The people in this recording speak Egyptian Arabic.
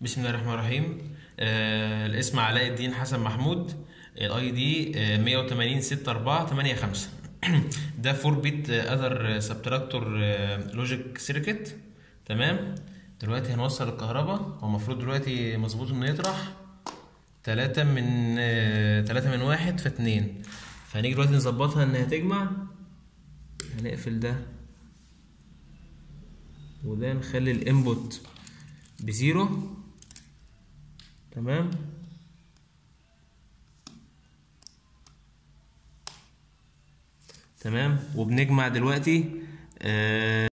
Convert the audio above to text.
بسم الله الرحمن الرحيم آه الاسم علاء الدين حسن محمود الاي دي 180 6 4 8 5 ده 4 بيت اذر سبتراكتور لوجيك سيركت تمام دلوقتي هنوصل الكهرباء هو المفروض دلوقتي مظبوط انه يطرح تلاتة من آه، تلاتة من واحد في اتنين فهنيجي دلوقتي نظبطها انها تجمع هنقفل ده وده نخلي الانبوت بزيرو تمام تمام وبنجمع دلوقتي آه